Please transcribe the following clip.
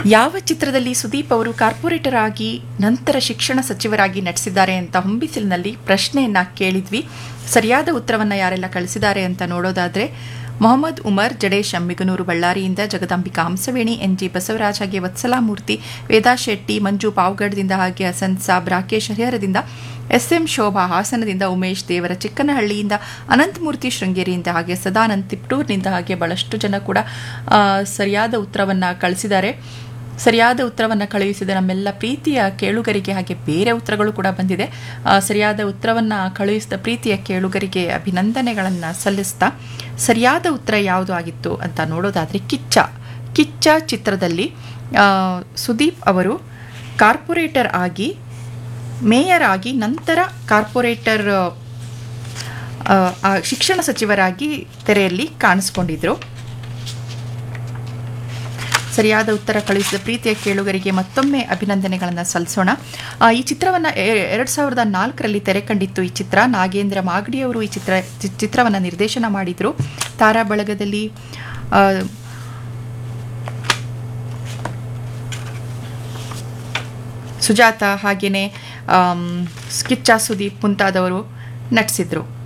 ಯಾವ ಚಿತ್ರದಲ್ಲಿ ಸುದೀಪ್ ಅವರು ಕಾರ್ಪೊರೇಟರ್ ಆಗಿ ನಂತರ ಶಿಕ್ಷಣ ಸಚಿವರಾಗಿ ನಟಿಸಿದ್ದಾರೆ ಅಂತ ಹೊಂಬಿಸಿಲಿನಲ್ಲಿ ಪ್ರಶ್ನೆಯನ್ನ ಕೇಳಿದ್ವಿ ಸರಿಯಾದ ಉತ್ತರವನ್ನ ಯಾರೆಲ್ಲ ಕಳಿಸಿದ್ದಾರೆ ಅಂತ ನೋಡೋದಾದ್ರೆ ಮೊಹಮ್ಮದ್ ಉಮರ್ ಜಡೇಶ್ ಅಮ್ಮಿಗನೂರು ಬಳ್ಳಾರಿಯಿಂದ ಜಗದಾಂಬಿಕಾ ಹಂಸವೇಣಿ ಎನ್ ಜಿ ಬಸವರಾಜ್ ಹಾಗೆ ವತ್ಸಲಾಮೂರ್ತಿ ವೇದಾ ಶೆಟ್ಟಿ ಮಂಜು ಪಾವಗಡದಿಂದ ಹಾಗೆ ಹಸನ್ ಸಾಬ್ ರಾಕೇಶ್ ಹರಿಹರದಿಂದ ಎಸ್ ಎಂ ಶೋಭಾ ಹಾಸನದಿಂದ ಉಮೇಶ್ ದೇವರ ಚಿಕ್ಕನಹಳ್ಳಿಯಿಂದ ಅನಂತಮೂರ್ತಿ ಶೃಂಗೇರಿಯಿಂದ ಹಾಗೆ ಸದಾನಂದ್ ತಿಪ್ಟೂರ್ನಿಂದ ಹಾಗೆ ಬಹಳಷ್ಟು ಜನ ಕೂಡ ಆ, ಸರಿಯಾದ ಉತ್ತರವನ್ನು ಕಳಿಸಿದ್ದಾರೆ ಸರಿಯಾದ ಉತ್ತರವನ್ನು ಕಳುಹಿಸಿದ ನಮ್ಮೆಲ್ಲ ಪ್ರೀತಿಯ ಕೇಳುಗರಿಗೆ ಹಾಗೆ ಬೇರೆ ಉತ್ತರಗಳು ಕೂಡ ಬಂದಿದೆ ಆ, ಸರಿಯಾದ ಉತ್ತರವನ್ನು ಕಳುಹಿಸಿದ ಪ್ರೀತಿಯ ಕೇಳುಗರಿಗೆ ಅಭಿನಂದನೆಗಳನ್ನು ಸಲ್ಲಿಸ್ತಾ ಸರಿಯಾದ ಉತ್ತರ ಯಾವುದು ಆಗಿತ್ತು ಅಂತ ನೋಡೋದಾದರೆ ಕಿಚ್ಚ ಕಿಚ್ಚ ಚಿತ್ರದಲ್ಲಿ ಆ, ಸುದೀಪ್ ಅವರು ಕಾರ್ಪೊರೇಟರ್ ಆಗಿ ಮೇಯರ್ ಆಗಿ ನಂತರ ಕಾರ್ಪೊರೇಟರ್ ಆ, ಆ, ಶಿಕ್ಷಣ ಸಚಿವರಾಗಿ ತೆರೆಯಲ್ಲಿ ಕಾಣಿಸ್ಕೊಂಡಿದ್ರು ಸರಿಯಾದ ಉತ್ತರ ಕಳುಹಿಸಿದ ಪ್ರೀತಿಯ ಕೇಳುಗರಿಗೆ ಮತ್ತೊಮ್ಮೆ ಅಭಿನಂದನೆಗಳನ್ನು ಸಲ್ಲಿಸೋಣ ಆ, ಈ ಚಿತ್ರವನ್ನು ಎರಡು ಸಾವಿರದ ನಾಲ್ಕರಲ್ಲಿ ತೆರೆ ಕಂಡಿತ್ತು ಈ ಚಿತ್ರ ನಾಗೇಂದ್ರ ಮಾಗಡಿಯವರು ಈ ಚಿತ್ರ ಚಿ- ಚಿತ್ರವನ್ನು ನಿರ್ದೇಶನ ಮಾಡಿದರು ತಾರಾ ಬಳಗದಲ್ಲಿ ಆ, ಸುಜಾತ ಹಾಗೆಯೇ ಕಿಚ್ಚ ಸುದೀಪ್ ಮುಂತಾದವರು ನಟಿಸಿದ್ರು